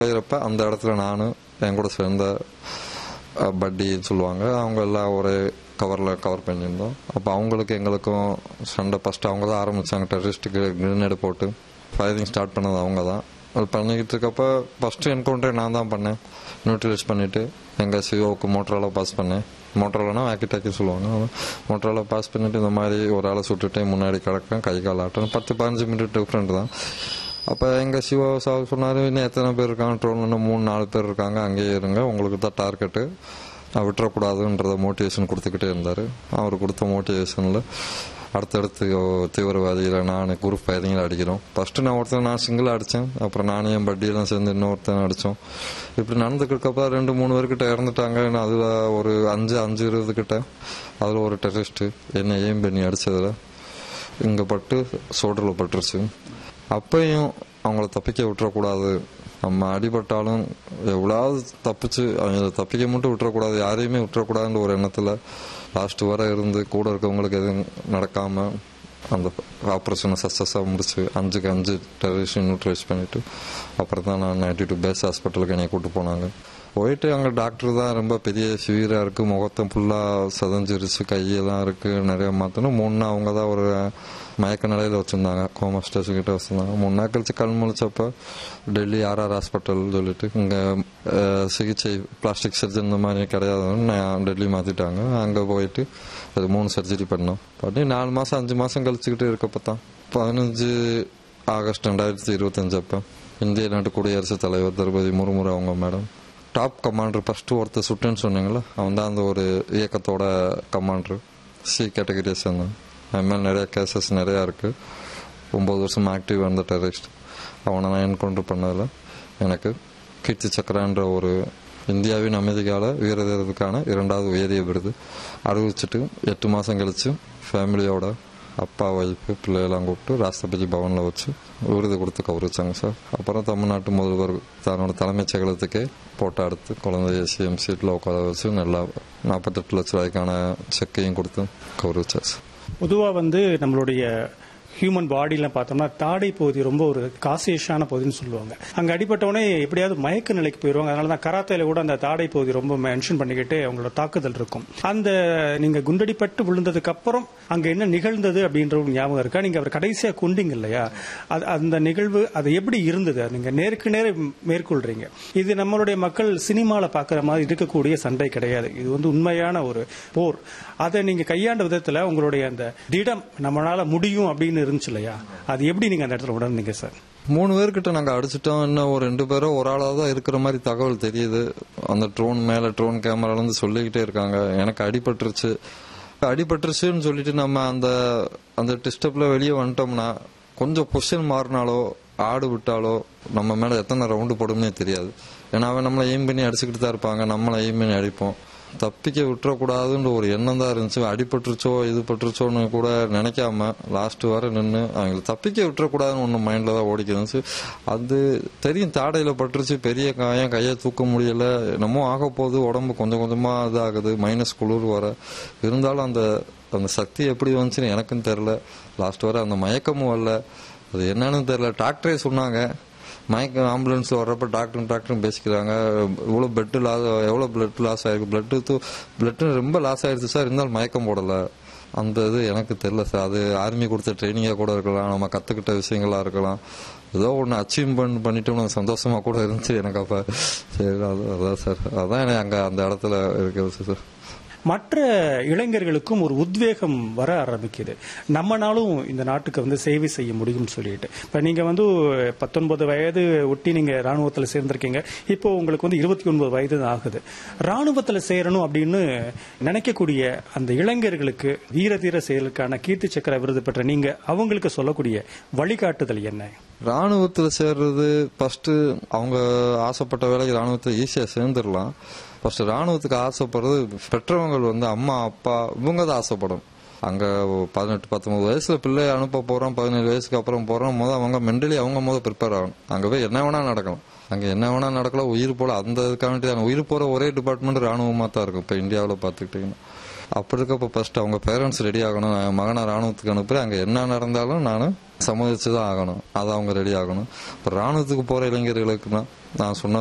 செய்கிறப்ப அந்த இடத்துல நானும் என் கூட சேர்ந்த அஹ், பட்டின்னு சொல்லுவாங்க அவங்க எல்லாம் ஒரே கவரில் கவர் பண்ணியிருந்தோம் அப்போ அவங்களுக்கு எங்களுக்கும் சண்டை ஃபஸ்ட்டு அவங்க தான் ஆரம்பித்தாங்க டெரரிஸ்ட்டுக்கு கிரனேடு போட்டு ஃபயரிங் ஸ்டார்ட் பண்ணது அவங்க தான் அது பண்ணிக்கிட்டு இருக்கப்ப ஃபஸ்ட்டு என்கவுண்டரே நான் தான் பண்ணேன் நியூட்ரலைஸ் பண்ணிவிட்டு எங்கள் சிஓவுக்கு மோட்டரால பாஸ் பண்ணேன் மோட்டராலனா வாக்கி டாக்கி சொல்லுவாங்க மோட்டரால பாஸ் பண்ணிவிட்டு இந்த மாதிரி ஒரு ஆளை சுட்டுட்டு முன்னாடி கிடக்கேன் கை கால் ஆட்டம் பத்து பதினஞ்சு மினிட் டிஃப்ரெண்ட் தான் அப்போ எங்கள் சிவா சார் சொன்னார் இன்னும் எத்தனை பேர் இருக்காங்க ட்ரோனில் இன்னும் மூணு நாலு பேர் இருக்காங்க அங்கேயே இருங்க உங்களுக்கு தான் டார்கெட்டு நான் விட்டுறக்கூடாதுன்றத மோட்டிவேஷன் கொடுத்துக்கிட்டே இருந்தார் அவர் கொடுத்த மோட்டிவேஷனில் அடுத்தடுத்து தீவிரவாதிகளை நான் குரூப் ஃபயரிங்கில் அடிக்கிறோம் ஃபஸ்ட்டு நான் ஒருத்தன் நான் சிங்கிளாக அடித்தேன் அப்புறம் நானும் என் பட்டியெல்லாம் சேர்ந்து இன்னொருத்தன் அடித்தோம் இப்படி நடந்துக்கிறக்கப்ப ரெண்டு மூணு பேர்கிட்ட இறந்துட்டாங்க நான் அதில் ஒரு அஞ்சு அஞ்சு இருபது கிட்ட அதில் ஒரு டெரரிஸ்ட்டு என்னை ஏம் பண்ணி அடித்ததில் இங்கே பட்டு சோற்றில் பட்டுருச்சு அப்பையும் அவங்கள தப்பிக்க விட்டுறக்கூடாது நம்ம அடிபட்டாலும் எவ்வளவு தப்பிச்சு அவங்க தப்பிக்க மட்டும் விட்டுறக்கூடாது யாரையுமே விட்டுறக்கூடாதுன்ற ஒரு எண்ணத்தில் லாஸ்ட் வரை இருந்து கூட இருக்கவங்களுக்கு எதுவும் நடக்காம அந்த ஆப்ரேஷனை சக்ஸஸாக முடிச்சு அஞ்சுக்கு அஞ்சு டெரரிஸ்ட் நியூட்ரைஸ் பண்ணிட்டு அப்புறம் தான் நான் நைன்டி டூ பேஸ் ஹாஸ்பிட்டலுக்கு என்னை கூட்டு போனாங்க போயிட்டு அங்கே டாக்டர் தான் ரொம்ப பெரிய சிவியராக இருக்குது முகத்தம் ஃபுல்லாக சதஞ்சிருச்சு கையெல்லாம் இருக்குது நிறைய மாற்றணும் மூணு அவங்க தான் ஒரு மயக்க நிலையில் வச்சுருந்தாங்க கோமா ஸ்டேஷன் கிட்ட வச்சுருந்தாங்க மூணு நாள் கழிச்சு கண் முழிச்சப்ப டெல்லி ஆர்ஆர் ஹாஸ்பிட்டல் சொல்லிட்டு இங்கே சிகிச்சை பிளாஸ்டிக் சர்ஜன் இந்த மாதிரி கிடையாதுன்னு நான் டெல்லி மாற்றிட்டாங்க அங்கே போயிட்டு அது மூணு சர்ஜரி பண்ணோம் பண்ணி நாலு மாதம் அஞ்சு மாதம் கழிச்சுக்கிட்டு இருக்கப்போ தான் பதினஞ்சு ஆகஸ்ட் ரெண்டாயிரத்தி இருபத்தஞ்சு அப்போ இந்திய நாட்டு குடியரசுத் தலைவர் திரௌபதி முர்மு அவங்க மேடம் டாப் கமாண்டர் ஃபஸ்ட்டு ஒருத்தர் சுட்டுன்னு சொன்னீங்களா அவன் தான் அந்த ஒரு இயக்கத்தோட கமாண்டர் சி கேட்டகரியை சேர்ந்தான் அது மாதிரி நிறைய கேசஸ் நிறையா இருக்குது ஒம்பது வருஷம் ஆக்டிவ் அந்த டெரரிஸ்ட் அவனை நான் என்கவுண்டர் பண்ணதில் எனக்கு கீர்த்தி சக்கரான்ற ஒரு இந்தியாவின் அமைதிக்கால வீரதேரத்துக்கான இரண்டாவது உயரிய விருது அறிவிச்சிட்டு எட்டு மாதம் கழிச்சு ஃபேமிலியோட அப்பா ஒய்ஃபு பிள்ளையெல்லாம் கூப்பிட்டு ராஷ்டிரபதி பவனில் வச்சு விருது கொடுத்து கௌரவிச்சாங்க சார் அப்புறம் தமிழ்நாட்டு முதல்வர் தன்னோட தலைமைச் செயலகத்துக்கே போட்டோ எடுத்து குழந்தைய சிஎம் சீட்டில் உட்கார வச்சு நல்லா நாற்பத்தெட்டு லட்ச ரூபாய்க்கான செக்கையும் கொடுத்து கௌரவிச்சார் சார் பொதுவாக வந்து நம்மளுடைய ஹியூமன் பாடியில் பார்த்தோம்னா தாடை பகுதி ரொம்ப ஒரு காசியஸான பகுதின்னு சொல்லுவாங்க அங்கே அடிபட்டவொடனே எப்படியாவது மயக்க நிலைக்கு போயிடுவாங்க அதனால தான் கராத்தையில் கூட அந்த தாடை பகுதி ரொம்ப மென்ஷன் பண்ணிக்கிட்டு அவங்களோட தாக்குதல் இருக்கும் அந்த நீங்கள் குண்டடிப்பட்டு விழுந்ததுக்கு அப்புறம் அங்கே என்ன நிகழ்ந்தது அப்படின்ற ஒரு ஞாபகம் இருக்கா நீங்கள் அவர் கடைசியாக கொண்டீங்க இல்லையா அது அந்த நிகழ்வு அது எப்படி இருந்தது நீங்கள் நேருக்கு நேர மேற்கொள்றீங்க இது நம்மளுடைய மக்கள் சினிமாவில் பார்க்குற மாதிரி இருக்கக்கூடிய சண்டை கிடையாது இது வந்து உண்மையான ஒரு போர் அதை நீங்க கையாண்ட விதத்துல உங்களுடைய அந்த திடம் நம்மளால முடியும் அப்படின்னு இருந்துச்சு இல்லையா அது எப்படி நீங்க அந்த இடத்துல உணர்ந்தீங்க சார் மூணு பேர்கிட்ட நாங்கள் அடிச்சிட்டோம் இன்னும் ஒரு ரெண்டு பேரும் ஒரு ஆளாக தான் இருக்கிற மாதிரி தகவல் தெரியுது அந்த ட்ரோன் மேலே ட்ரோன் கேமராலேருந்து சொல்லிக்கிட்டே இருக்காங்க எனக்கு அடிபட்டுருச்சு அடிபட்டுருச்சுன்னு சொல்லிட்டு நம்ம அந்த அந்த டிஸ்டர்பில் வெளியே வந்துட்டோம்னா கொஞ்சம் பொசிஷன் மாறினாலோ ஆடு விட்டாலோ நம்ம மேலே எத்தனை ரவுண்டு போடும்னே தெரியாது ஏன்னா அவன் நம்மளை எய்ம் பண்ணி அடிச்சுக்கிட்டு தான் இருப்பாங்க நம்மளை எய்ம் பண்ணி அடிப்போம் தப்பிக்க விட்டுறக்கூடாதுன்ற ஒரு எண்ணம் தான் இருந்துச்சு அடிபட்டுருச்சோ இது பட்டுருச்சோன்னு கூட நினைக்காம லாஸ்ட் வரை நின்று அவங்களை தப்பிக்க விட்டுறக்கூடாதுன்னு ஒன்று மைண்டில் தான் ஓடிக்க இருந்துச்சு அது தெரியும் தாடையில் பட்டுருச்சு பெரிய காயம் கையை தூக்க முடியல என்னமோ ஆக போகுது உடம்பு கொஞ்சம் கொஞ்சமாக இதாகுது மைனஸ் குளிர் வர இருந்தாலும் அந்த அந்த சக்தி எப்படி வந்துச்சுன்னு எனக்கும் தெரில லாஸ்ட் வரை அந்த மயக்கமும் வரல அது என்னன்னு தெரில டாக்டரே சொன்னாங்க மயக்கம் ஆம்புலன்ஸ் வர்றப்ப டாக்டர் டாக்டரும் பேசிக்கிறாங்க இவ்வளோ பெட்டு லாஸ் எவ்வளோ பிளட் லாஸ் ஆயிருக்கு பிளட்டு தூ பிளட்டு ரொம்ப லாஸ் ஆயிடுச்சு சார் இருந்தாலும் மயக்கம் போடலை அந்த இது எனக்கு தெரில சார் அது ஆர்மி கொடுத்த ட்ரைனிங்காக கூட இருக்கலாம் நம்ம கற்றுக்கிட்ட விஷயங்களாக இருக்கலாம் ஏதோ ஒன்று அச்சீவ்மெண்ட் பண்ணிட்டு சந்தோஷமாக கூட இருந்துச்சு எனக்கு அப்போ சரி அது அதான் சார் அதான் எனக்கு அங்கே அந்த இடத்துல இருக்கிறது சார் மற்ற இளைஞர்களுக்கும் ஒரு உத்வேகம் வர ஆரம்பிக்குது நம்மனாலும் இந்த நாட்டுக்கு வந்து சேவை செய்ய முடியும்னு சொல்லிட்டு இப்ப நீங்க வந்து பத்தொன்பது வயது ஒட்டி நீங்க ராணுவத்தில் சேர்ந்திருக்கீங்க இப்போ உங்களுக்கு வந்து இருபத்தி ஒன்பது வயது தான் ஆகுது ராணுவத்தில் சேரணும் அப்படின்னு நினைக்கக்கூடிய அந்த இளைஞர்களுக்கு வீர தீர செயலுக்கான கீர்த்தி சக்கர விருது பெற்ற நீங்க அவங்களுக்கு சொல்லக்கூடிய வழிகாட்டுதல் என்ன ராணுவத்தில் சேர்றது ஃபர்ஸ்ட் அவங்க ஆசைப்பட்ட வேலைக்கு ராணுவத்தில் ஈஸியாக சேர்ந்துடலாம் ஃபர்ஸ்ட் ராணுவத்துக்கு ஆசைப்படுறது பெற்றவங்க வந்து அம்மா அப்பா இவங்க தான் ஆசைப்படும் அங்கே பதினெட்டு பத்தொன்பது வயசுல பிள்ளை அனுப்ப போகிறோம் பதினேழு வயசுக்கு அப்புறம் போகிறோம் முதல் அவங்க மென்டலி அவங்க முதல் ப்ரிப்பேர் ஆகணும் அங்கே போய் என்ன வேணால் நடக்கலாம் அங்கே என்ன வேணால் நடக்கலாம் உயிர் போல அந்த இதுக்காண்டி தான் உயிர் போகிற ஒரே டிபார்ட்மெண்ட் ராணுவமாக தான் இருக்கும் இப்போ இந்தியாவில் பார்த்துக்கிட்டிங்கன்னா அப்படி இருக்கப்ப ஃபர்ஸ்ட் அவங்க பேரண்ட்ஸ் ரெடி ஆகணும் நான் என் மகனை ராணுவத்துக்கு அனுப்புறேன் அங்கே என்ன நடந்தாலும் நான் சம்மதிச்சு தான் ஆகணும் அதை அவங்க ரெடி ஆகணும் இப்போ ராணுவத்துக்கு போகிற இளைஞர்களுக்குன்னா நான் சொன்ன